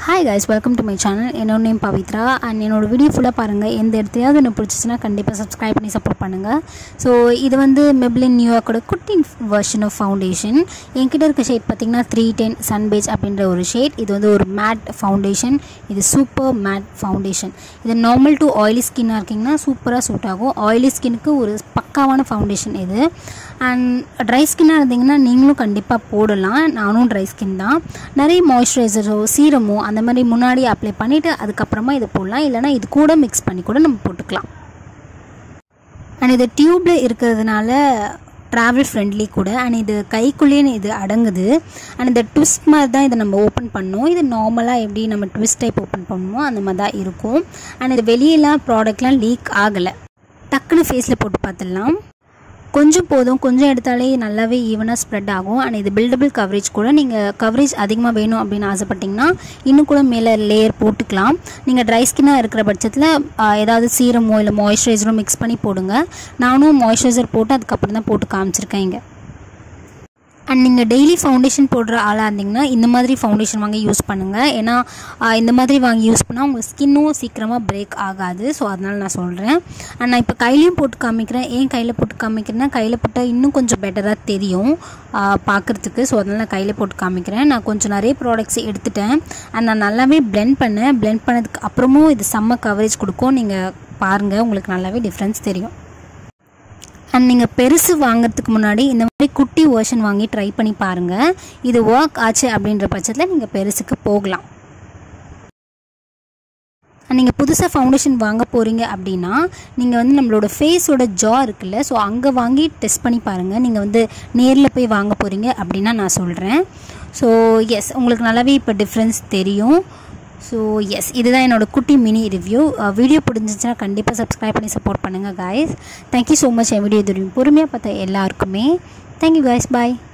hi guys welcome to my channel என்னோட name Pavithra and என்னோட video ஃபுல்லாக பாருங்கள் எந்த இடத்தையாவது எனக்கு பிடிச்சிச்சுன்னா கண்டிப்பாக சப்ஸ்கிரைப் பண்ணி சப்போர்ட் பண்ணுங்கள் ஸோ இது வந்து மெப்ளின் நியூயார்க்கோட குட்டி வெர்ஷன் ஆஃப் ஃபவுண்டேஷன் என்கிட்ட இருக்க ஷேட் பார்த்திங்கன்னா த்ரீ டென் சன்பேஜ் அப்படின்ற ஒரு ஷேட் இது வந்து ஒரு மேட் ஃபவுண்டேஷன் இது சூப்பர் மேட் ஃபவுண்டேஷன் இது நார்மல் டு ஆயிலி ஸ்கின்னாக இருக்கீங்கன்னா சூப்பராக சூட் ஆகும் ஆயிலி ஸ்கின்னுக்கு ஒரு பக்காவான ஃபவுண்டேஷன் இது அண்ட் ட்ரை ஸ்கின்னாக இருந்தீங்கன்னா நீங்களும் கண்டிப்பாக போடலாம் நானும் ட்ரை ஸ்கின் தான் நிறைய மாய்ஸ்சரைசரோ சீரமோ அந்த மாதிரி முன்னாடி அப்ளை பண்ணிவிட்டு அதுக்கப்புறமா இது போடலாம் இல்லைனா இது கூட மிக்ஸ் பண்ணி கூட நம்ம போட்டுக்கலாம் அண்ட் இது டியூப்பில் இருக்கிறதுனால ட்ராவல் ஃப்ரெண்ட்லி கூட அண்ட் இது கைக்குள்ளேயே இது அடங்குது அண்ட் இந்த ட்விஸ்ட் மாதிரி தான் இதை நம்ம ஓப்பன் பண்ணோம் இது நார்மலாக எப்படி நம்ம ட்விஸ்ட் டைப் ஓப்பன் பண்ணுமோ அந்த மாதிரி தான் இருக்கும் அண்ட் இது வெளியெல்லாம் ப்ராடக்ட்லாம் லீக் ஆகலை டக்குன்னு ஃபேஸில் போட்டு பார்த்துடலாம் கொஞ்சம் போதும் கொஞ்சம் எடுத்தாலே நல்லாவே ஈவனாக ஸ்ப்ரெட் ஆகும் அண்ட் இது பில்டபிள் கவரேஜ் கூட நீங்கள் கவரேஜ் அதிகமாக வேணும் அப்படின்னு ஆசைப்பட்டிங்கன்னா இன்னும் கூட மேலே லேயர் போட்டுக்கலாம் நீங்கள் ட்ரை ஸ்கின்னாக இருக்கிற பட்சத்தில் ஏதாவது சீரமோ இல்லை மாய்ஸ்சரைசரோ மிக்ஸ் பண்ணி போடுங்க நானும் மாய்ஸ்சரைசர் போட்டு அதுக்கப்புறம் தான் போட்டு காமிச்சிருக்கேன் இங்கே அண்ட் நீங்கள் டெய்லி ஃபவுண்டேஷன் போடுற ஆளாக இருந்தீங்கன்னா இந்த மாதிரி ஃபவுண்டேஷன் வாங்கி யூஸ் பண்ணுங்கள் ஏன்னா இந்த மாதிரி வாங்கி யூஸ் பண்ணால் உங்கள் ஸ்கின்னும் சீக்கிரமாக பிரேக் ஆகாது ஸோ அதனால் நான் சொல்கிறேன் அண்ட் நான் இப்போ கையிலையும் போட்டு காமிக்கிறேன் ஏன் கையில் போட்டு காமிக்கிறேன்னா கையில் போட்டால் இன்னும் கொஞ்சம் பெட்டராக தெரியும் பார்க்குறதுக்கு ஸோ அதனால் நான் கையில் போட்டு காமிக்கிறேன் நான் கொஞ்சம் நிறைய ப்ராடக்ட்ஸ் எடுத்துட்டேன் அண்ட் நான் நல்லாவே பிளெண்ட் பண்ணேன் பிளெண்ட் பண்ணதுக்கு அப்புறமும் இது செம்ம கவரேஜ் கொடுக்கும் நீங்கள் பாருங்கள் உங்களுக்கு நல்லாவே டிஃப்ரென்ஸ் தெரியும் அண்ட் நீங்கள் பெருசு வாங்குறதுக்கு முன்னாடி இந்த மாதிரி குட்டி வேர்ஷன் வாங்கி ட்ரை பண்ணி பாருங்கள் இது ஒர்க் ஆச்சு அப்படின்ற பட்சத்தில் நீங்கள் பெருசுக்கு போகலாம் நீங்கள் புதுசாக ஃபவுண்டேஷன் வாங்க போகிறீங்க அப்படின்னா நீங்கள் வந்து நம்மளோட ஃபேஸோட ஜா இருக்குல்ல ஸோ அங்கே வாங்கி டெஸ்ட் பண்ணி பாருங்கள் நீங்கள் வந்து நேரில் போய் வாங்க போகிறீங்க அப்படின்னா நான் சொல்கிறேன் ஸோ எஸ் உங்களுக்கு நல்லாவே இப்போ டிஃப்ரென்ஸ் தெரியும் ஸோ எஸ் இதுதான் என்னோடய குட்டி மினி ரிவ்யூ வீடியோ பிடிச்சிச்சுன்னா கண்டிப்பாக சப்ஸ்கிரைப் பண்ணி சப்போர்ட் பண்ணுங்கள் காய்ஸ் தேங்க்யூ ஸோ மச் என் வீடியோ தெரியும் பொறுமையாக பார்த்தா எல்லாருக்குமே தேங்க்யூ காய்ஸ் பாய்